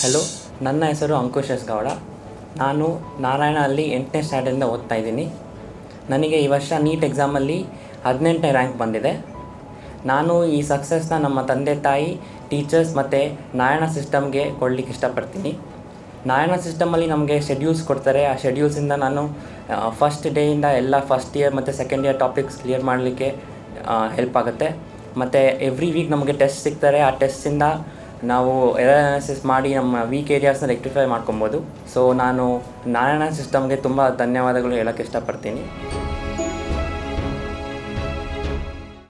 hello ನನ್ನ ಹೆಸರು ಅಂಕುಶ್ S Gowda ನಾನು ನಾರಾಯಣ ಅಲ್ಲಿ ಎಂಟನೇ ಸ್ಟ್ಯಾಂಡರ್ಡಿಂದ ಓದ್ತಾ ಇದ್ದೀನಿ ನನಗೆ ಈ ವರ್ಷ ನೀಟ್ ಎಕ್ಸಾಮಲ್ಲಿ ಹದಿನೆಂಟನೇ ರ್ಯಾಂಕ್ ಬಂದಿದೆ ನಾನು ಈ ಸಕ್ಸಸ್ನ ನಮ್ಮ ತಂದೆ ತಾಯಿ ಟೀಚರ್ಸ್ ಮತ್ತು ನಾರಾಯಣ ಸಿಸ್ಟಮ್ಗೆ ಕೊಡಲಿಕ್ಕೆ ಇಷ್ಟಪಡ್ತೀನಿ ನಾರಾಯಣ ಸಿಸ್ಟಮಲ್ಲಿ ನಮಗೆ ಶೆಡ್ಯೂಲ್ಸ್ ಕೊಡ್ತಾರೆ ಆ ಶೆಡ್ಯೂಲ್ಸಿಂದ ನಾನು ಫಸ್ಟ್ ಡೇಯಿಂದ ಎಲ್ಲ ಫಸ್ಟ್ ಇಯರ್ ಮತ್ತು ಸೆಕೆಂಡ್ ಇಯರ್ ಟಾಪಿಕ್ಸ್ ಕ್ಲಿಯರ್ ಮಾಡಲಿಕ್ಕೆ ಹೆಲ್ಪ್ ಆಗುತ್ತೆ ಮತ್ತು ಎವ್ರಿ ವೀಕ್ ನಮಗೆ ಟೆಸ್ಟ್ ಸಿಗ್ತಾರೆ ಆ ಟೆಸ್ಟಿಂದ ನಾವು ಎರರ್ ಅನಾಲಿಸಿಸ್ ಮಾಡಿ ನಮ್ಮ ವೀಕ್ ಏರಿಯಾಸ್ನ ರೆಕ್ಟಿಫೈ ಮಾಡ್ಕೊಬೋದು ಸೊ ನಾನು ನಾರಾಯಣ ಸಿಸ್ಟಮ್ಗೆ ತುಂಬ ಧನ್ಯವಾದಗಳು ಹೇಳೋಕ್ಕೆ ಇಷ್ಟಪಡ್ತೀನಿ